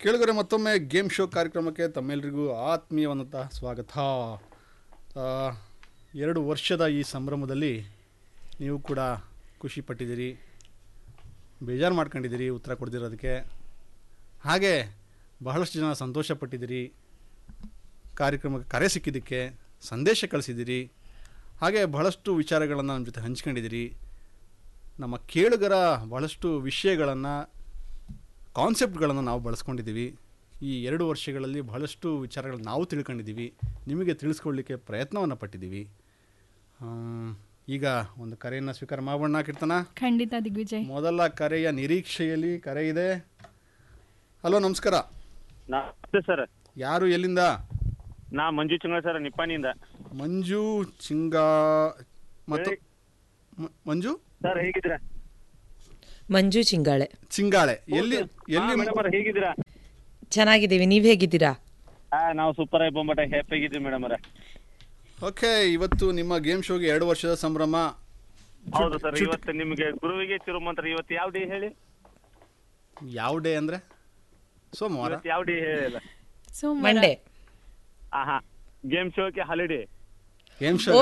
ಕೇಳಿದರೆ ಮತ್ತೊಮ್ಮೆ game show ಕಾರ್ಯಕ್ರಮಕ್ಕೆ ತಮ್ಮೆಲ್ಲರಿಗೂ ಆತ್ಮೀಯವಾದಂಥ ಸ್ವಾಗತ ಆ, ಎರಡು ವರ್ಷದ ಈ ಸಂಭ್ರಮದಲ್ಲಿ ನೀವು ಕೂಡ ಖುಷಿ ಪಟ್ಟಿದ್ದೀರಿ ಬೇಜಾರು ಮಾಡ್ಕೊಂಡಿದ್ದೀರಿ ಉತ್ತರ ಕೊಡ್ದಿರೋದಕ್ಕೆ ಹಾಗೆ ಬಹಳಷ್ಟು ಜನ ಸಂತೋಷ ಪಟ್ಟಿದ್ದೀರಿ ಕಾರ್ಯಕ್ರಮಕ್ಕೆ ಕರೆ ಸಿಕ್ಕಿದ್ದಕ್ಕೆ ಸಂದೇಶ ಕಳಿಸಿದ್ದೀರಿ ಹಾಗೆ ಬಹಳಷ್ಟು ವಿಚಾರಗಳನ್ನು ನಮ್ಮ ಜೊತೆ ಹಂಚ್ಕೊಂಡಿದ್ದೀರಿ ನಮ್ಮ ಕೇಳುಗರ ಬಹಳಷ್ಟು ವಿಷಯಗಳನ್ನು ಕಾನ್ಸೆಪ್ಟ್ಗಳನ್ನು ನಾವು ಬಳಸ್ಕೊಂಡಿದ್ದೀವಿ ಈ ಎರಡು ವರ್ಷಗಳಲ್ಲಿ ಬಹಳಷ್ಟು ವಿಚಾರಗಳನ್ನು ನಾವು ತಿಳ್ಕೊಂಡಿದ್ದೀವಿ ನಿಮಗೆ ತಿಳಿಸ್ಕೊಳ್ಳಿಕ್ಕೆ ಪ್ರಯತ್ನವನ್ನು ಪಟ್ಟಿದ್ದೀವಿ ಆಮ್, ಈಗ ಒಂದು ಕರೆಯನ್ನು ಸ್ವೀಕಾರ ಮಾಡೋಣ ಕೀರ್ತನ ಖಂಡಿತ ದಿಗ್ವಿಜಯ್ ಮೊದಲ ಕರೆಯ ನಿರೀಕ್ಷೆಯಲ್ಲಿ ಕರೆ ಇದೆ ಹಲೋ ನಮಸ್ಕಾರ ನಮಸ್ತೆ ಸರ್ ಯಾರು ಎಲ್ಲಿಂದ ನಾ ಮಂಜು ಚಂಗಳ ಸರ್ ನಿಪ್ಪಾಣಿಯಿಂದ ಮಂಜು ಚಿಂಗ ಮತ್ತು ಹೇಳಿ. ಮ- ಮಂಜು ಸರ್ ಹೇಗಿದ್ದೀರಾ ಮಂಜು ಚಿಂಗಾಳೆ ಚಿಂಗಾಳೆ ಎಲ್ಲಿ ಎಲ್ಲಿ ಮೇಡಮ್ ಹೇಗಿದ್ದೀರಾ ಚೆನ್ನಾಗಿದ್ದೀವಿ ನೀವ್ ಹೇಗಿದ್ದೀರಾ ಹಾ ನಾವು ಸೂಪರ್ ಆಗಿ ಬಂಬಟ ಹ್ಯಾಪಿ ಆಗಿದ್ದೀವಿ ಮೇಡಮ್ ಅವರ ಓಕೆ ಇವತ್ತು ನಿಮ್ಮ ಗೇಮ್ ಶೋಗೆ ಎರಡು ವರ್ಷದ ಸಂಭ್ರಮ ಹೌದು ಸರ್ ಇವತ್ತು ನಿಮಗೆ ಗುರುವಿಗೆ ತಿರುಮಂತ್ರ ಇವತ್ತು ಯಾವ ಡೇ ಹೇಳಿ ಯಾವ ಡೇ ಅಂದರೆ ಸೋಮವಾರ ಇವತ್ತು ಯಾವ ಡೇ ಹೇಳಿಲ್ಲ ಸೋಮವಾರ ಮಂಡೇ ಆಹಾ ಗೇಮ್ ಶೋಗೆ ಹಾಲಿಡೇ ಗೇಮ್ ಶೋ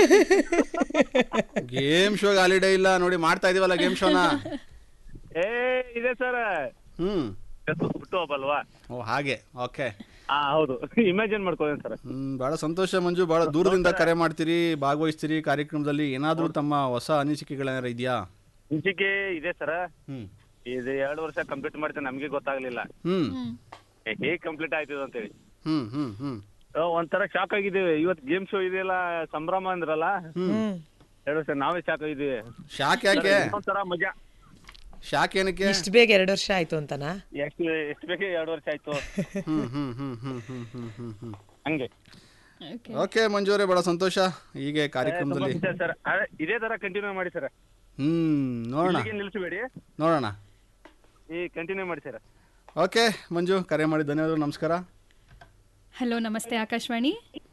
ಗೇಮ್ ಶೋಗೆ ಹಾಲಿಡೇ ಇಲ್ಲ ನೋಡಿ ಮಾಡ್ತಾ ಇದೀವಲ್ಲ ಗೇಮ್ ಶೋನ ಏ ಇದೆ ಸರ್ ಹ್ಮ್ ಹುಟ್ಟು ಹಬ್ಬಲ್ವಾ ಓ ಹಾಗೆ ಓಕೆ ಹಾ ಹೌದು ಇಮ್ಯಾಜಿನ್ ಮಾಡ್ಕೊಳ್ಳಿ ಸರ್ ಹ್ಮ್ ಬಹಳ ಸಂತೋಷ ಮಂಜು ಬಹಳ ದೂರದಿಂದ ಕರೆ ಮಾಡ್ತೀರಿ ಭಾಗವಹಿಸ್ತೀರಿ ಕಾರ್ಯಕ್ರಮದಲ್ಲಿ ಏನಾದರೂ ತಮ್ಮ ಹೊಸ ಅನಿಸಿಕೆಗಳೇನಾರ ಇದೆಯಾ ಹಂಚಿಕೆ ಇದೆ ಸರ್ ಹ್ಮ್ ಇದು ಎರಡು ವರ್ಷ ಕಂಪ್ಲೀಟ್ ಮಾಡ್ತೇನೆ ನಮಗೆ ಗೊತ್ತಾಗ್ಲಿಲ್ಲ ಹ್ಮ್ ಹ್ಮ್. ಏ, ಹೇಗ್ ಕಂಪ್ಲೀಟ್ ಆಯ್ತದ ಅಂತೇಳಿ ಹ್ಮ್ ಹ್ಮ್ ಹ್ಮ್ ಆ, ಒಂಥರ ಶಾಕ್ ಆಗಿದ್ದೀವಿ ಇವತ್ತು ಗೇಮ್ ಶೋ ಇದೆಯಲ್ಲ ಸಂಭ್ರಮ ಅಂದ್ರಲ್ಲ ಹ್ಮ್ ಎರಡು ವರ್ಷ ನಾವೇ ಶಾಕ್ ಆಗಿದ್ದೀವಿ ಶಾಕ್ ಯಾಕೆ ಒಂಥರ ಮಜಾ ಶಾಕ್ ಏನಕ್ಕೆ ಇಷ್ಟ ಬೇಗ ಎರಡು ವರ್ಷ ಆಯ್ತು ಅಂತನಾ ಎಷ್ಟು ಎಷ್ಟು ಬೇಕೇ ಎರಡು ವರ್ಷ ಆಯ್ತು ಹ್ಮ್ ಹ್ಮ್ ಹ್ಮ್ ಹ್ಮ್ ಹ್ಮ್ ಹ್ಮ್ ಹ್ಮ್ ಹ್ಮ್ ಹಂಗೆ Okay. ಓಕೆ ಮಂಜು ಅವರೇ ಬಹಳ ಸಂತೋಷ ಹೀಗೆ ಕಾರ್ಯಕ್ರಮದಲ್ಲಿ ಸರ್ ಅದೇ ಇದೇ ತರ ಕಂಟಿನ್ಯೂ ಮಾಡಿ ಸರ್ ಹ್ಮ್ ನೋಡೋಣ ಇಲ್ಲಿಗೆ ನಿಲ್ಲಿಸಬೇಡಿ ನೋಡೋಣ ಈ ಕಂಟಿನ್ಯೂ ಮಾಡಿ ಸರ್ ಓಕೆ ಮಂಜು ಕರೆ ಮಾಡಿ ಧನ್ಯವಾದಗಳು ನಮಸ್ಕಾರ ಹಲೋ ನಮಸ್ತೆ ಆಕಾಶವಾಣಿ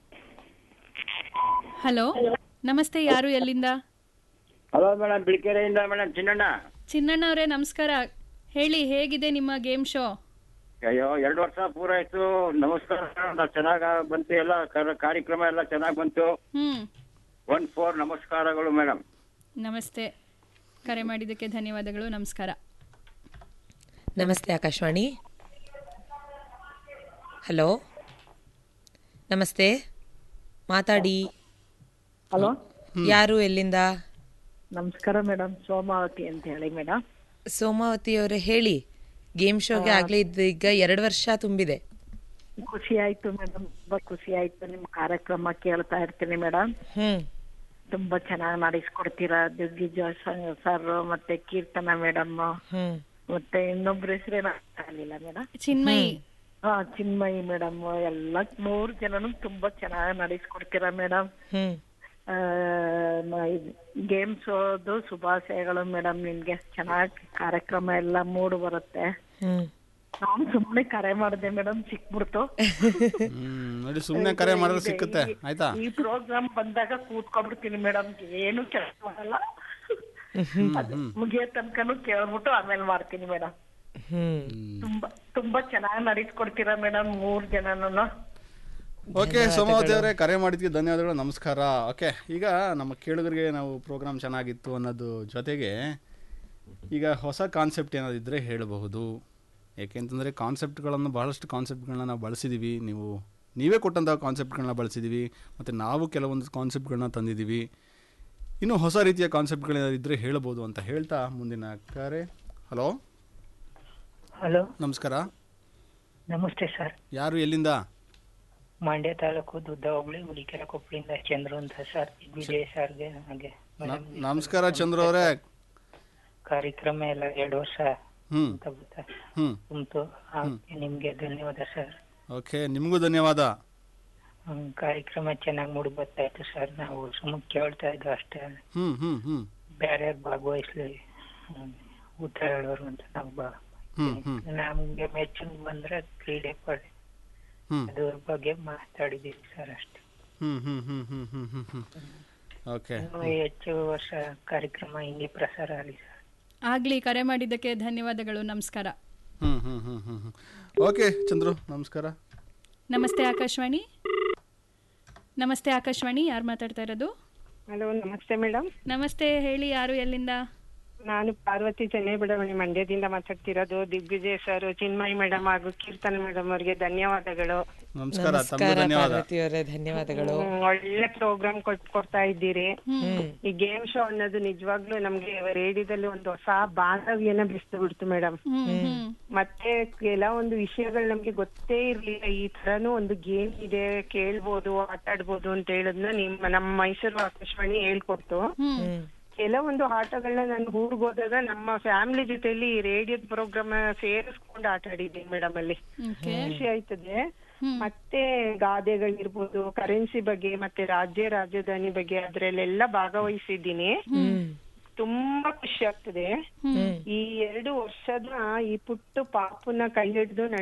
ಹಲೋ ನಮಸ್ತೆ ಯಾರು ಎಲ್ಲಿಂದ ಹಲೋ ಮೇಡಮ್ ಬಿಳಿಕೆರೆಯಿಂದ ಮೇಡಮ್ ಚಿನ್ನಣ್ಣ ಚಿನ್ನಣ್ಣ ಅವರೇ ನಮಸ್ಕಾರ ಹೇಳಿ ಹೇಗಿದೆ ನಿಮ್ಮ ಗೇಮ್ ಶೋ ಅಯ್ಯೋ ಎರಡು ವರ್ಷ ಪೂರಾಯ್ತು ನಮಸ್ಕಾರ ನಾವು ಚೆನ್ನಾಗ ಬಂತು ಎಲ್ಲ ಕರ- ಕಾರ್ಯಕ್ರಮ ಎಲ್ಲ ಚೆನ್ನಾಗಿ ಬಂತು ಹ್ಮ್ ಒನ್ ಫೋರ್ ನಮಸ್ಕಾರಗಳು ಮೇಡಮ್ ನಮಸ್ತೆ ಕರೆ ಮಾಡಿದ್ದಕ್ಕೆ ಧನ್ಯವಾದಗಳು ನಮಸ್ಕಾರ ನಮಸ್ತೆ ಆಕಾಶವಾಣಿ ಹಲೋ ನಮಸ್ತೆ ಮಾತಾಡಿ ಹಲೋ ಯಾರು ಎಲ್ಲಿಂದ ನಮಸ್ಕಾರ ಮೇಡಮ್ ಸೋಮಾವತಿ ಅಂತ ಹೇಳಿ ಮೇಡಮ್ ಸೋಮಾವತಿ ಅವರೇ ಹೇಳಿ ಗೇಮ್ ಶೋಗೆ ಆಗ್ಲೇ ಇದ್ದ ಈಗ ಎರಡು ವರ್ಷ ತುಂಬಿದೆ ಖುಷಿ ಆಯ್ತು ಮೇಡಮ್ ತುಂಬಾ ಖುಷಿ ಆಯ್ತು ನಿಮ್ ಕಾರ್ಯಕ್ರಮ ಕೇಳ್ತಾ ಇರ್ತೀನಿ ಮೇಡಮ್ ಹ್ಮ್ ತುಂಬಾ ಚೆನ್ನಾಗಿ ನಡೆಸ್ಕೊಡ್ತೀರಾ ದಿಗ್ವಿಜಯ ಸರ್ ಮತ್ತೆ ಕೀರ್ತನ ಮೇಡಮ್ ಹ್ಮ್ ಮತ್ತೆ ಇನ್ನೊಬ್ರ ಹೆಸರೇನ ಆಗಲಿಲ್ಲ ಮೇಡಮ್ ಚಿನ್ಮಯಿ ಹಾ ಚಿನ್ಮಯಿ ಮೇಡಮ್ ಎಲ್ಲ ಮೂರ್ ಜನನು ತುಂಬಾ ಚೆನ್ನಾಗಿ ನಡೆಸ್ಕೊಡ್ತೀರಾ ಮೇಡಮ್ ಹ್ಮ್ ಗೇಮ್ಸ್ ಶುಭಾಶಯಗಳು ಮೇಡಮ್ ನಿಮ್ಗೆ ಚೆನ್ನಾಗಿ ಕಾರ್ಯಕ್ರಮ ಎಲ್ಲ ಮೂಡ್ ಬರುತ್ತೆ ಹ್ಮ್ ನಾನು ಸುಮ್ನೆ ಕರೆ ಮಾಡಿದೆ ಮೇಡಮ್ ಸಿಕ್ಬಿಡ್ತು ಹ್ಮ್ ನೋಡಿ ಸುಮ್ಮನೆ ಕರೆ ಮಾಡಿದ್ರೆ ಸಿಕ್ಕುತ್ತೆ ಆಯ್ತಾ ಈ ಪ್ರೋಗ್ರಾಮ್ ಬಂದಾಗ ಕೂತ್ಕೊಂಡ್ಬಿಡ್ತೀನಿ ಮೇಡಮ್ ಏನು ಕೆಲಸ ಮಾಡಲ್ಲ ಅದು ಮುಗಿಯೋ ತನಕನು ಕೇಳ್ಬಿಟ್ಟು ಆಮೇಲೆ ಮಾಡ್ತೀನಿ ಮೇಡಮ್ ಹ್ಮ್ ತುಂಬಾ ತುಂಬಾ ಚೆನ್ನಾಗಿ ನಡೆಸ್ಕೊಡ್ತೀರಾ ಮೇಡಮ್ ಮೂರ್ ಜನನು ಓಕೆ ಸೋಮಾವತಿ ಅವರೇ ಕರೆ ಮಾಡಿದ್ವಿ ಧನ್ಯವಾದಗಳು ನಮಸ್ಕಾರ ಓಕೆ ಈಗ ನಮ್ಮ ಕೇಳುಗರಿಗೆ ನಾವು ಪ್ರೋಗ್ರಾಮ್ ಚೆನ್ನಾಗಿತ್ತು ಅನ್ನೋದು ಜೊತೆಗೆ ಈಗ ಹೊಸ ಕಾನ್ಸೆಪ್ಟ್ ಏನಾದ್ರು ಇದ್ದರೆ ಹೇಳಬಹುದು ಏಕೆಂತಂದರೆ ಕಾನ್ಸೆಪ್ಟ್ಗಳನ್ನು ಬಹಳಷ್ಟು ಕಾನ್ಸೆಪ್ಟ್ಗಳನ್ನ ನಾವು ಬಳಸಿದ್ದೀವಿ ನೀವು ನೀವೇ ಕೊಟ್ಟಂಥ ಕಾನ್ಸೆಪ್ಟ್ಗಳನ್ನ ಬಳಸಿದ್ದೀವಿ ಮತ್ತು ನಾವು ಕೆಲವೊಂದು ಕಾನ್ಸೆಪ್ಟ್ಗಳನ್ನ ತಂದಿದ್ದೀವಿ ಇನ್ನೂ ಹೊಸ ರೀತಿಯ ಕಾನ್ಸೆಪ್ಟ್ಗಳೇನಾದ್ರು ಇದ್ದರೆ ಹೇಳ್ಬೋದು ಅಂತ ಹೇಳ್ತಾ ಮುಂದಿನ ಕರೆ ಹಲೋ ಹಲೋ ನಮಸ್ಕಾರ ನಮಸ್ತೆ ಸರ್ ಯಾರು ಎಲ್ಲಿಂದ ಮಂಡ್ಯ ತಾಲೂಕು ದುದ್ದ ಹೋಬಳಿ ಹುಲಿಕೆರೆ ಕೊಪ್ಪಳಿಂದ ಚಂದ್ರು ಅಂತ ಸರ್ ವಿಜಯ್ ಸರ್ಗೆ ಹಾಗೆ ನ- ಮೇಡಮ್ ನಮಸ್ಕಾರ ಚಂದ್ರ ಅವರೇ ಕಾರ್ಯಕ್ರಮ ಎಲ್ಲ ಎರಡು ವರ್ಷ ಹ್ಞೂ ಅಂತ ಗೊತ್ತಾ ಹ್ಞೂ ತುಂಬಿತು ಹಾಗೆ ನಿಮ್ಗೆ ಧನ್ಯವಾದ ಸರ್ ಓಕೆ ನಿಮಗೂ ಧನ್ಯವಾದ ಹ್ಮ್, ಕಾರ್ಯಕ್ರಮ ಚೆನ್ನಾಗಿ ಮೂಡಿ ಬರ್ತಾ ಇತ್ತು ಸರ್ ನಾವು ಸುಮ್ಮನೆ ಕೇಳ್ತಾ ಇದ್ವು ಅಷ್ಟೇ ಹ್ಞೂ ಹ್ಞೂ ಹ್ಞೂ ಬೇರೆ ಭಾಗವಹಿಸ್ಲಿ ಹ್ಮ್, ಉತ್ತರ ಹೇಳೋರು ಅಂತ ನಾವು ಬಾ ಹ್ಞೂ ಹ್ಞೂ ನಮ್ಗೆ ಮೆಚ್ಚಿನ ಬಂದ್ರೆ ಕ್ರೀಡೆ ಪಡೆ ಹ್ಞೂ ಅದ್ರ ಬಗ್ಗೆ ಮಾತಾಡಿದೀವಿ ಸರ್ ಅಷ್ಟೇ ಹ್ಞೂ ಹ್ಞೂ ಹ್ಞೂ ಹ್ಞೂ ಹ್ಞೂ ಹ್ಞೂ ಹ್ಞೂ ಓಕೆ ಇನ್ನು ಹೆಚ್ಚು ವರ್ಷ ಕಾರ್ಯಕ್ರಮ ಹಿಂಗೆ ಪ್ರಸಾರ ಆಗಲಿ ಸರ್ ಆಗ್ಲಿ ಕರೆ ಮಾಡಿದ್ದಕ್ಕೆ ಧನ್ಯವಾದಗಳು ನಮಸ್ಕಾರ ಹ್ಞೂ ಹ್ಞೂ ಹ್ಞೂ ಹ್ಞೂ ಹ್ಞೂ ಓಕೆ ಚಂದ್ರು ನಮಸ್ಕಾರ ನಮಸ್ತೆ ಆಕಾಶವಾಣಿ ನಮಸ್ತೆ ಆಕಾಶವಾಣಿ ಯಾರು ಮಾತಾಡ್ತಾ ಇರೋದು ಹಲೋ ನಮಸ್ತೆ ಮೇಡಮ್ ನಮಸ್ತೆ ಹೇಳಿ ಯಾರು ಎಲ್ಲಿಂದ ನಾನು ಪಾರ್ವತಿ ಚೆನ್ನೈ ಬಡಾವಣೆ ಮಂಡ್ಯದಿಂದ ಮಾತಾಡ್ತಿರೋದು ದಿಗ್ವಿಜಯ್ ಸರ್ ಚಿನ್ಮಯ್ ಮೇಡಮ್ ಹಾಗೂ ಕೀರ್ತನ್ ಮೇಡಮ್ ಅವರಿಗೆ ಧನ್ಯವಾದಗಳು ನಮಸ್ಕಾರ ತಮಗೂ ನಮಸ್ಕಾರ ಧನ್ಯವಾದ ಪಾರ್ವತಿ ಅವರೇ ಧನ್ಯವಾದಗಳು ಹ್ಮ್, ಒಳ್ಳೆ ಪ್ರೋಗ್ರಾಮ್ ಕೊಡ್ತಾ ಇದ್ದೀರಿ ಹ್ಮ್ ಈ ಗೇಮ್ ಶೋ ಅನ್ನೋದು ನಿಜವಾಗ್ಲೂ ನಮ್ಗೆ ರೇಡಿಯೋದಲ್ಲಿ ಒಂದು ಹೊಸ ಬಾಂಧವ್ಯನ ಬೆಳೆಸ್ತು ಬಿಡ್ತು ಮೇಡಮ್ ಹ್ಮ್ ಹ್ಮ್ ಮತ್ತೆ ಕೆಲವೊಂದು ವಿಷಯಗಳು ನಮ್ಗೆ ಗೊತ್ತೇ ಇರ್ಲಿಲ್ಲ ಈ ತರನು ಒಂದು ಗೇಮ್ ಇದೆ ಕೇಳ್ಬೋದು ಆಟ ಆಡ್ಬೋದು ಅಂತ ಹೇಳೋದನ್ನ ನಿಮ್ಮ ನಮ್ಮ ಮೈಸೂರು ಆಕಾಶವಾಣಿ ಹೇಳ್ಕೊಡ್ತು ಹ್ಮ್ ಹ್ಮ್ ಕೆಲವೊಂದು ಆಟಗಳನ್ನ ನಾನು ಊರ್ಗ್ ಹೋದಾಗ ನಮ್ಮ ಫ್ಯಾಮಿಲಿ ಜೊತೆಲಿ ರೇಡಿಯೋದ ಪ್ರೋಗ್ರಾಮ್ ಸೇರಿಸ್ಕೊಂಡು ಆಟ ಆಡಿದ್ದೀನಿ ಮೇಡಮ್ ಅಲ್ಲಿ ಓಕೆ ಖುಷಿ ಆಯ್ತದೆ ಮತ್ತೆ ಗಾದೆಗಳಿರ್ಬೋದು ಕರೆನ್ಸಿ ಬಗ್ಗೆ ಮತ್ತೆ ರಾಜ್ಯ ರಾಜಧಾನಿ ಬಗ್ಗೆ ಅದ್ರಲ್ಲೆಲ್ಲ ಭಾಗವಹಿಸಿದ್ದೀನಿ ತುಂಬಾ ಖುಷಿ ಆಗ್ತದೆ ಈ ಎರಡು ವರ್ಷದ ಈ ಪುಟ್ಟು ಪಾಪುನ ಕೈ ಹಿಡಿದು